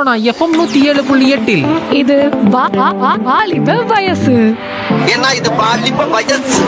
Sona FM நூத்தி ஏழு புள்ளி எட்டில் இது வா- வா- வா- வாலிப வயசு ஏன்னா இது பாலிப்ப வயசு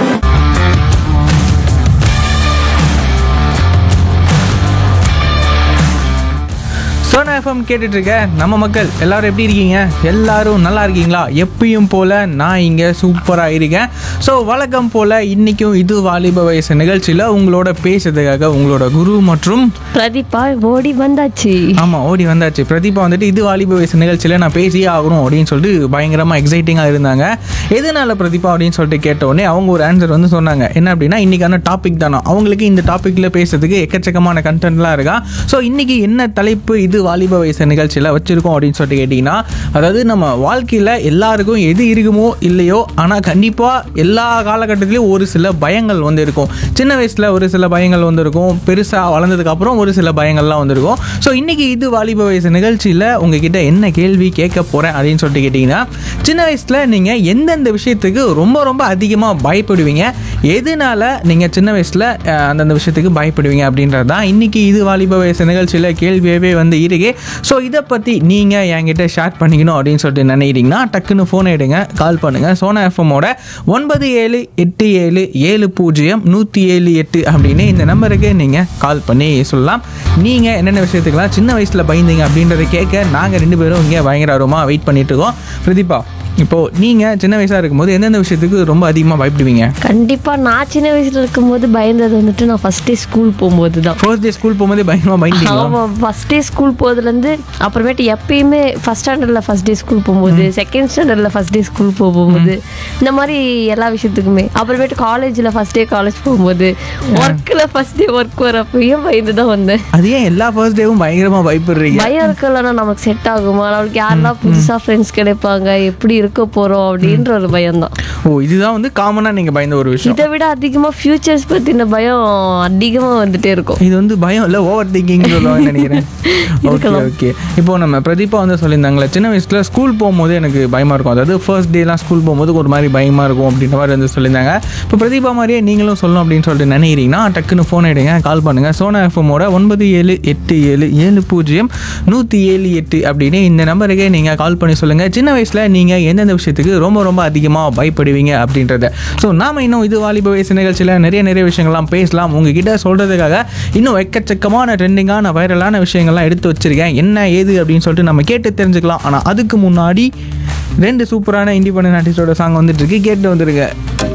சோனா எஃப்எம் கேட்டுட்டு இருக்க நம்ம மக்கள் எல்லாரும் எப்படி இருக்கீங்க எல்லாரும் நல்லா இருக்கீங்களா எப்பயும் போல நான் இங்கே சூப்பராக இருக்கேன் ஸோ வழக்கம் போல இன்னைக்கும் இது வாலிப வயசு நிகழ்ச்சியில் உங்களோட பேசுறதுக்காக உங்களோட குரு மற்றும் பிரதீபா ஓடி வந்தாச்சு ஆமாம் ஓடி வந்தாச்சு பிரதீபா வந்துட்டு இது வாலிப வயசு நிகழ்ச்சியில் நான் பேசியே ஆகணும் அப்படின்னு சொல்லிட்டு பயங்கரமாக எக்ஸைட்டிங்காக இருந்தாங்க எதனால பிரதீபா அப்படின்னு சொல்லிட்டு கேட்ட உடனே அவங்க ஒரு ஆன்சர் வந்து சொன்னாங்க என்ன அப்படின்னா இன்னைக்கான டாபிக் தானோ அவங்களுக்கு இந்த டாப்பிக்கில் பேசுறதுக்கு எக்கச்சக்கமான கண்டென்ட்லாம் இருக்கா ஸோ இன்னைக்கு என்ன தலைப்பு இது வாலிப வயசு நிகழ்ச்சியில் வச்சிருக்கோம் அப்படின்னு சொல்லிட்டு கேட்டிங்கன்னா அதாவது நம்ம வாழ்க்கையில் எல்லாருக்கும் எது இருக்குமோ இல்லையோ ஆனால் கண்டிப்பாக எல்லா காலகட்டத்திலையும் ஒரு சில பயங்கள் வந்து இருக்கும் சின்ன வயசில் ஒரு சில பயங்கள் வந்து இருக்கும் பெருசாக வளர்ந்ததுக்கப்புறம் ஒரு சில பயங்கள்லாம் வந்திருக்கும் ஸோ இன்னைக்கு இது வாலிப வயசு நிகழ்ச்சியில் உங்ககிட்ட என்ன கேள்வி கேட்க போகிறேன் அப்படின்னு சொல்லிட்டு கேட்டிங்கன்னா சின்ன வயசில் நீங்கள் எந்தெந்த விஷயத்துக்கு ரொம்ப ரொம்ப அதிகமாக பயப்படுவீங்க எதனால நீங்கள் சின்ன வயசில் அஹ், அந்தந்த விஷயத்துக்கு பயப்படுவீங்க அப்படின்றது தான் இன்னைக்கு இது வாலிப வயசு நிகழ்ச்சியில் கேள்வியாகவே வந்து இருக்கு ஸோ இதை பற்றி நீங்கள் என்கிட்ட ஷேர் பண்ணிக்கணும் அப்படின்னு சொல்லிட்டு நினைக்கிறீங்கன்னா டக்குன்னு ஃபோன் எடுங்க கால் பண்ணுங்கள் சோனா எஃப்எம்மோட ஒன்பது ஏழு எட்டு ஏழு ஏழு பூஜ்ஜியம் நூற்றி ஏழு எட்டு அப்படின்னு இந்த நம்பருக்கு நீங்கள் கால் பண்ணி சொல்லலாம் நீங்கள் என்னென்ன விஷயத்துக்கெல்லாம் சின்ன வயசில் பயந்தீங்க அப்படின்றத கேட்க நாங்கள் ரெண்டு பேரும் இங்கே பயங்கர ஆர்வமாக வெயிட் பண்ணிட்டு இருக்கோம் பிரதீபா இப்போது நீங்கள் சின்ன வயசாக இருக்கும்போது எந்தெந்த விஷயத்துக்கு ரொம்ப அதிகமாக பயப்படுவீங்க கண்டிப்பா நான் சின்ன வயசுல இருக்கும்போது பயந்தது வந்துட்டு நான் ஃபர்ஸ்ட் டே ஸ்கூல் போகும்போது தான் ஃபர்ஸ்ட் டே ஸ்கூல் போகும்போது பயங்கரமாக பயந்தீங்களா ஆமா ஃபர்ஸ்ட் டே ஸ்கூல் போகுதுலேருந்து அப்புறமேட்டு எப்பயுமே ஃபர்ஸ்ட் ஸ்டாண்டர்டில் ஃபர்ஸ்ட் டே ஸ்கூல் போகும்போது செகண்ட் ஸ்டாண்டர்டில் ஃபர்ஸ்ட் டே ஸ்கூல் போகும்போது இந்த மாதிரி எல்லா விஷயத்துக்குமே அப்புறமேட்டு காலேஜில் ஃபர்ஸ்ட் டே காலேஜ் போகும்போது ஒர்க்கில் ஃபர்ஸ்ட் டே ஒர்க் வரப்பையும் பயந்து தான் வந்தேன் அது ஏன் எல்லா ஃபர்ஸ்ட் டேவும் பயங்கரமாக பயப்படுறீங்க பயம் இருக்கலன்னா நமக்கு செட் ஆகுமா நம்மளுக்கு யாரெல்லாம் புதுசா ஃப்ரெண்ட்ஸ் கிடைப்பாங்க எப்படி இருக்க போறோம் அப்படின்ற ஒரு பயம் தான் ஓ இதுதான் வந்து காமனாக நீங்கள் பயந்த ஒரு விஷயம் இதை விட அதிகமா ஃபியூச்சர்ஸ் பத்தின பயம் அதிகமா வந்துட்டே இருக்கும் இது வந்து பயம் இல்லை ஓவர் திங்கிங் சொல்லுவாங்க நினைக்கிறேன் ஓகே ஓகே இப்போ நம்ம பிரதீபா வந்து சொல்லியிருந்தாங்களே சின்ன வயசில் ஸ்கூல் போகும்போது எனக்கு பயமாக இருக்கும் அதாவது ஃபர்ஸ்ட் டேலாம் ஸ்கூல் போகும்போது ஒரு மாதிரி பயமாக இருக்கும் அப்படின்ற மாதிரி வந்து சொல்லியிருந்தாங்க இப்போ பிரதீபா மாதிரியே நீங்களும் சொல்லணும் அப்படின்னு சொல்லிட்டு நினைக்கிறீங்கன்னா டக்குன்னு ஃபோன் எடுங்க கால் பண்ணுங்கள் சோனா எஃப்எம்மோட ஒன்பது ஏழு எட்டு ஏழு ஏழு பூஜ்ஜியம் நூற்றி ஏழு எட்டு அப்படின்னு இந்த நம்பருக்கே நீங்கள் கால் பண்ணி சொல்லுங்கள் சின்ன வயசில் நீங்கள் எந்தெந்த விஷயத்துக்கு ரொம்ப ரொம்ப அதிகமாக பயப்படுவீங்க அப்படின்றத ஸோ நாம இன்னும் இது வாலிப வயசு நிகழ்ச்சியில் நிறைய நிறைய விஷயங்கள்லாம் பேசலாம் உங்ககிட்ட சொல்கிறதுக்காக இன்னும் எக்கச்சக்கமான ட்ரெண்டிங்கான வைரலான விஷயங்கள்லாம் எடுத்து வச்சிருக்கேன் என்ன ஏது அப்படின்னு சொல்லிட்டு நம்ம கேட்டு தெரிஞ்சுக்கலாம் ஆனால் அதுக்கு முன்னாடி ரெண்டு சூப்பரான இண்டிபெண்டன்ட் ஆர்டிஸ்டோட சாங் வந்துட்டு இருக்கு கேட்டு வந்துருங்க